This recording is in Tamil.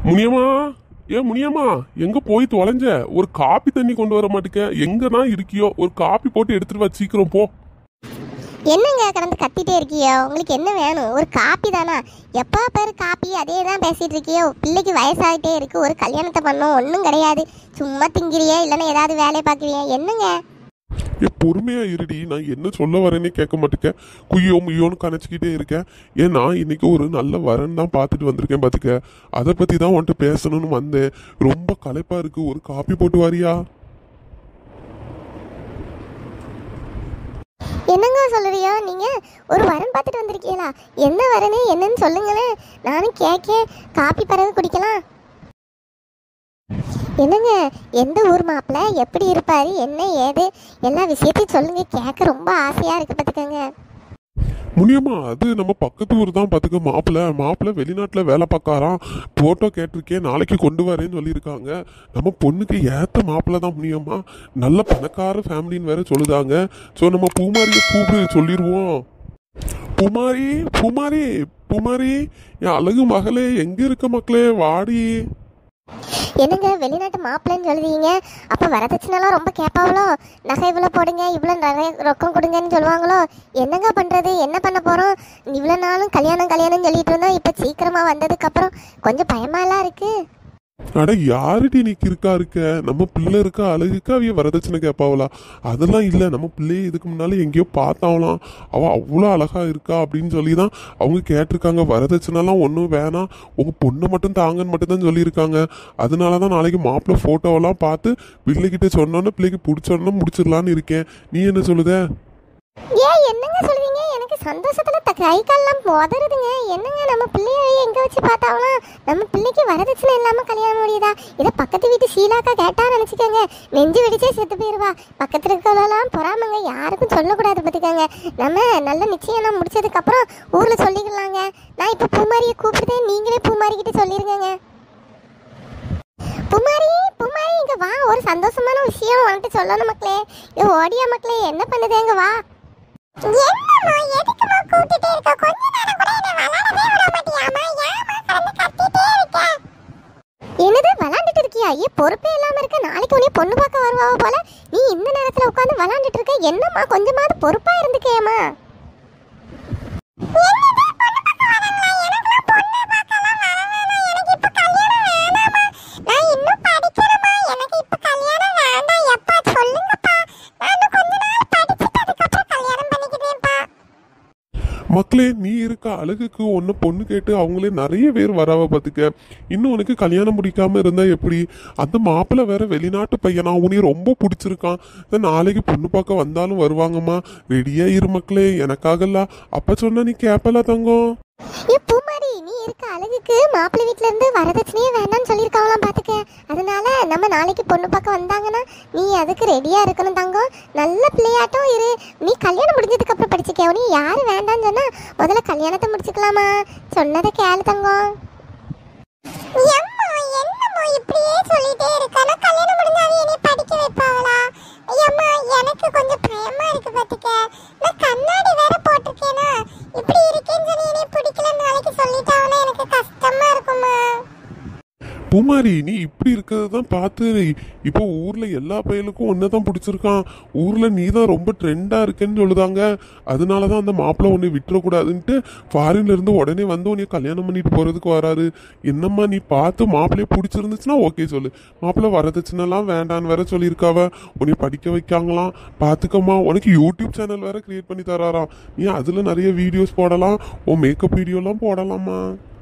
முனியம்மா ஏ முனியம்மா எங்க போய் தொலைஞ்ச ஒரு காப்பி தண்ணி கொண்டு வர மாட்டேங்க எங்கனா இருக்கியோ ஒரு காப்பி போட்டு எடுத்துட்டு வா சீக்கிரம் போ என்னங்க கடந்து கத்திட்டே இருக்கியோ உங்களுக்கு என்ன வேணும் ஒரு காப்பி தானா எப்போ பேர் காப்பி அதே தான் பேசிட்டு இருக்கியோ பிள்ளைக்கு வயசாகிட்டே இருக்கு ஒரு கல்யாணத்தை பண்ணோம் ஒன்றும் கிடையாது சும்மா திங்கிறியே இல்லைன்னா ஏதாவது வேலையை பார்க்குறியே என்னங்க ஏ பொறுமையா இருடி நான் என்ன சொல்ல வரேனே கேட்க மாட்டேங்க குய்யோ முய்யோன்னு கணச்சிக்கிட்டே இருக்கேன் ஏன்னா இன்னைக்கு ஒரு நல்ல வரன் தான் பார்த்துட்டு வந்திருக்கேன் பார்த்துக்க அதை பத்தி தான் உன்கிட்ட பேசணும்னு வந்தேன் ரொம்ப களைப்பா இருக்கு ஒரு காப்பி போட்டு வாரியா என்னங்க சொல்லுறியோ நீங்க ஒரு வரன் பார்த்துட்டு வந்திருக்கீங்களா என்ன வரனு என்னன்னு சொல்லுங்களேன் நானும் கேட்க காப்பி பறவை குடிக்கலாம் என்னங்க எந்த ஊர் மாப்பிள்ள எப்படி இருப்பாரு என்ன ஏது எல்லா விஷயத்தையும் சொல்லுங்க கேட்க ரொம்ப ஆசையா இருக்கு பார்த்துக்கங்க முனியம்மா அது நம்ம பக்கத்து ஊர் தான் பார்த்துக்க மாப்பிள்ள மாப்பிள்ள வெளிநாட்டில் வேலை பார்க்காராம் ஃபோட்டோ கேட்டிருக்கேன் நாளைக்கு கொண்டு வரேன்னு சொல்லியிருக்காங்க நம்ம பொண்ணுக்கு ஏற்ற மாப்பிள்ள தான் முனியம்மா நல்ல பணக்கார ஃபேமிலின்னு வேற சொல்லுதாங்க ஸோ நம்ம பூமாரியை கூப்பிடு சொல்லிடுவோம் பூமாரி பூமாரி பூமாரி என் அழகு மகளே எங்க இருக்க மக்களே வாடி என்னங்க வெளிநாட்டு மாப்பிள்ளைன்னு சொல்லுவீங்க அப்போ வரதட்சணைலாம் ரொம்ப கேட்பாவளோ நகை இவ்வளோ போடுங்க இவ்வளோ நிறைய ரொக்கம் கொடுங்கன்னு சொல்லுவாங்களோ என்னங்க பண்ணுறது என்ன பண்ண போகிறோம் இவ்வளோ நாளும் கல்யாணம் கல்யாணம்னு சொல்லிட்டு இருந்தோம் இப்போ சீக்கிரமாக வந்ததுக்கப்புறம் கொஞ்சம் பயமாலாம் இருக்குது அட யாருடி நீ இருக்கா இருக்க நம்ம பிள்ளை இருக்க அழகுக்கு அவிய வரதட்சணை கேட்பாவளா அதெல்லாம் இல்லை நம்ம பிள்ளைய இதுக்கு முன்னால எங்கேயோ பார்த்தாவலாம் அவ அவ்வளோ அழகா இருக்கா அப்படின்னு சொல்லி தான் அவங்க கேட்டிருக்காங்க வரதட்சணைலாம் ஒன்றும் வேணாம் உங்க பொண்ணை மட்டும் தாங்கன்னு மட்டும் தான் சொல்லியிருக்காங்க அதனால தான் நாளைக்கு மாப்பிள்ளை ஃபோட்டோவெல்லாம் பார்த்து பிள்ளைகிட்ட சொன்னோன்னே பிள்ளைக்கு பிடிச்சோன்னே முடிச்சிடலான்னு இருக்கேன் நீ என்ன சொல்லுத ஏன் என்னங்க சொல்லுவீங்க எனக்கு சந்தோஷத்துல த கை கால்லாம் உதறுதுங்க என்னங்க நம்ம பிள்ளைய எங்க வச்சு பார்த்தாவலாம் நம்ம பிள்ளைக்கு வரதட்சணை இல்லாம கல்யாணம் முடியுதா இதை பக்கத்து வீட்டு ஷீலாக்கா கேட்டா நினைச்சுக்கோங்க நெஞ்சு வெடிச்சே செத்து போயிருவா பக்கத்துல இருக்கவங்களாம் பொறாமங்க யாருக்கும் சொல்லக்கூடாது பார்த்துக்கோங்க நம்ம நல்ல நிச்சயம் முடிச்சதுக்கு அப்புறம் ஊர்ல சொல்லிக்கலாங்க நான் இப்ப பூமாரியை கூப்பிடுதேன் நீங்களே பூமாரி கிட்ட சொல்லிருங்க புமாரி புமாரி இங்க வா ஒரு சந்தோஷமான விஷயம் உன்கிட்ட சொல்லணும் மக்களே இது ஓடியா மக்களே என்ன பண்ணுது இங்க வா என்னம்மா எதுக்குமா கூட்டிட்டே இருக்க கொஞ்ச நேரம் கூட என்ன விளையாடவே விட மாட்டியாமா ஏமா கடந்து கத்திட்டே இருக்க என்னது விளையாண்டுட்டு இருக்கியா ஏ பொறுப்பே இல்லாம இருக்க நாளைக்கு உன்னை பொண்ணு பார்க்க வருவாவ போல நீ இந்த நேரத்துல உட்காந்து விளையாண்டுட்டு இருக்க என்னம்மா கொஞ்சமாவது பொறுப்பா இருந்துக்கேம்மா நான் இன்னும் படிக்கிறேம்மா எனக்கு இப்ப கல்யாணம் வேண்டாம் எப்பா சொல்லுங்கப்பா நான் இன்னும் கொஞ்ச நாள் படிச்சுட்டு அதுக்கப்புறம் கல்யாணம் பண்ணிக்கிறேன்ப்பா மக்களே நீ இருக்க அழகுக்கு ஒன்று பொண்ணு கேட்டு அவங்களே நிறைய பேர் வராவ பார்த்துக்க இன்னும் உனக்கு கல்யாணம் முடிக்காம இருந்தா எப்படி அந்த மாப்பிள்ளை வேற வெளிநாட்டு பையனா உனி ரொம்ப பிடிச்சிருக்கான் இந்த நாளைக்கு பொண்ணு பார்க்க வந்தாலும் வருவாங்கம்மா ரெடியா இரு மக்களே எனக்காகல அப்ப சொன்னா நீ கேப்பல தங்கம் ஏ பூமாரி நீ இருக்க அழகுக்கு மாப்பிள்ளை வீட்ல இருந்து வரதட்சணையே வேண்டாம்னு சொல்லியிருக்காங்களாம் பாத்துக்க அதனால நம்ம நாளைக்கு பொண்ணு பார்க்க வந்தாங்கன்னா நீ அதுக்கு ரெடியா இருக்கணும் தங்கம் நல்ல பிள்ளையாட்டம் இரு நீ கல்யாணம் முடிஞ்சதுக்கு அப்புறம் படிச்சுக்க நீ யாரு வேண்டாம்னு சொன்னா முதல்ல கல்யாணத்தை முடிச்சுக்கலாமா சொன்னதை கேளு தங்கம் என்னமோ இப்படியே சொல்லிட்டே இருக்கானா கல்யாணம் முடிஞ்சாவே என்னை படிக்க வைப்பாங்களா ஐயம்மா எனக்கு கொஞ்சம் பயமா இருக்கு பாத்துக்க நான் கண்ணாடி வேற போட்டிருக்கேனா இப்படி இருக்கேன்னு சொல்லி என்னை பிடிக்கல நாளைக்கு சொல்லிட்டாங்கன்னா எனக்கு கஷ்டமா இருக்குமா பூமாரி நீ இப்படி இருக்கிறது தான் பார்த்து இப்போ ஊர்ல எல்லா பையனுக்கும் ஒன்றை தான் பிடிச்சிருக்கான் ஊர்ல நீ தான் ரொம்ப ட்ரெண்டா இருக்கேன்னு சொல்லுதாங்க அதனால தான் அந்த மாப்பிள்ளை உன்னை விட்டுறக்கூடாதுன்ட்டு ஃபாரின்ல இருந்து உடனே வந்து உன்னை கல்யாணம் பண்ணிட்டு போறதுக்கு வராரு என்னம்மா நீ பார்த்து மாப்பிள்ளைய பிடிச்சிருந்துச்சுன்னா ஓகே சொல்லு மாப்பிள்ளை வரதட்சணைலாம் வேண்டான்னு வேற சொல்லியிருக்காவ உன்னை படிக்க வைக்காங்களாம் பார்த்துக்கம்மா உனக்கு யூடியூப் சேனல் வேற கிரியேட் பண்ணி தராராம் நீ அதுல நிறைய வீடியோஸ் போடலாம் உன் மேக்கப் வீடியோலாம் போடலாமா